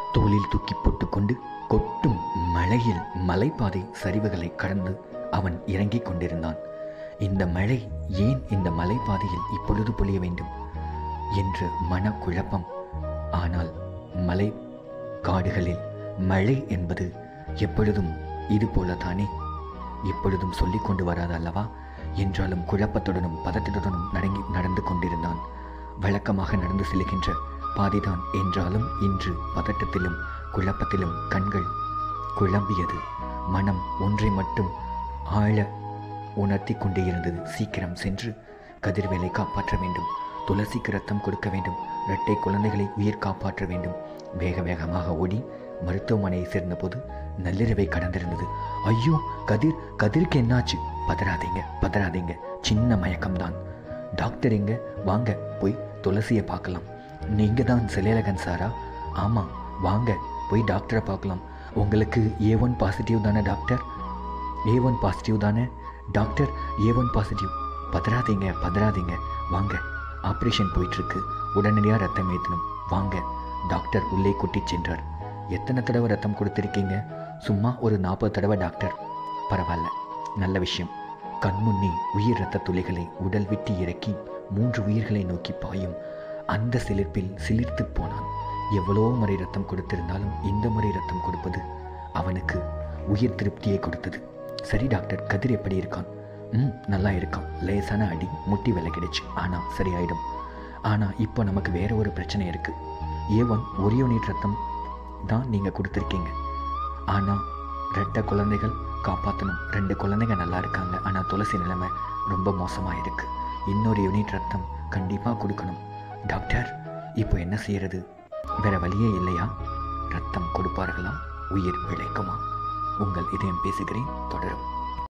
தோளில் தூக்கி போட்டுக்கொண்டு கொட்டும் மழையில் மலைப்பாதை சரிவுகளை கடந்து அவன் இறங்கிக் கொண்டிருந்தான் இந்த மழை ஏன் இந்த மலைப்பாதையில் இப்பொழுது பொழிய வேண்டும் என்று மனக்குழப்பம் ஆனால் மலை காடுகளில் மழை என்பது எப்பொழுதும் இது போலத்தானே எப்பொழுதும் சொல்லிக் கொண்டு வராது அல்லவா என்றாலும் குழப்பத்துடனும் பதட்டத்துடனும் நடங்கி நடந்து கொண்டிருந்தான் வழக்கமாக நடந்து செல்கின்ற பாதைதான் என்றாலும் இன்று பதட்டத்திலும் குழப்பத்திலும் கண்கள் குழம்பியது மனம் ஒன்றை மட்டும் ஆழ உணர்த்தி கொண்டே இருந்தது சீக்கிரம் சென்று கதிர்வேலை காப்பாற்ற வேண்டும் துளசிக்கு ரத்தம் கொடுக்க வேண்டும் இரட்டை குழந்தைகளை உயிர் காப்பாற்ற வேண்டும் வேக வேகமாக ஓடி மருத்துவமனையை சேர்ந்தபோது நள்ளிரவை கடந்திருந்தது ஐயோ கதிர் கதிருக்கு என்னாச்சு பதறாதீங்க பதறாதீங்க சின்ன மயக்கம்தான் டாக்டர் எங்க வாங்க போய் துளசியை பார்க்கலாம் நீங்க தான் செலேலகன் சாரா ஆமாம் வாங்க போய் டாக்டரை பார்க்கலாம் உங்களுக்கு ஏ ஒன் பாசிட்டிவ் தானே டாக்டர் ஏ ஒன் பாசிட்டிவ் தானே டாக்டர் ஏ ஒன் பாசிட்டிவ் பதறாதீங்க பதறாதீங்க வாங்க ஆப்ரேஷன் போயிட்டுருக்கு உடனடியாக ரத்தம் ஏற்றணும் வாங்க டாக்டர் உள்ளே கூட்டிச் சென்றார் எத்தனை தடவை ரத்தம் கொடுத்துருக்கீங்க சும்மா ஒரு நாற்பது தடவை டாக்டர் பரவாயில்ல நல்ல விஷயம் கண்முன்னே உயிர் ரத்த துளிகளை உடல் விட்டு இறக்கி மூன்று உயிர்களை நோக்கி பாயும் அந்த சிலிர்ப்பில் சிலிர்த்து போனான் எவ்வளோ முறை ரத்தம் கொடுத்திருந்தாலும் இந்த முறை ரத்தம் கொடுப்பது அவனுக்கு உயிர் திருப்தியை கொடுத்தது சரி டாக்டர் கதிர் எப்படி இருக்கான் ம் நல்லா இருக்கான் லேசான அடி முட்டி விலகிடுச்சு ஆனால் சரியாயிடும் ஆனால் இப்போ நமக்கு வேற ஒரு பிரச்சனை இருக்குது ஏ ஒன் ஒரு யூனிட் ரத்தம் தான் நீங்கள் கொடுத்துருக்கீங்க ஆனால் ரெட்டை குழந்தைகள் காப்பாற்றணும் ரெண்டு குழந்தைங்க நல்லா இருக்காங்க ஆனால் துளசி நிலைமை ரொம்ப மோசமாக இருக்கு இன்னொரு யூனிட் ரத்தம் கண்டிப்பாக கொடுக்கணும் டாக்டர் இப்போ என்ன செய்யறது வேற வழியே இல்லையா ரத்தம் கொடுப்பார்களா உயிர் பிழைக்குமா உங்கள் இதயம் பேசுகிறேன் தொடரும்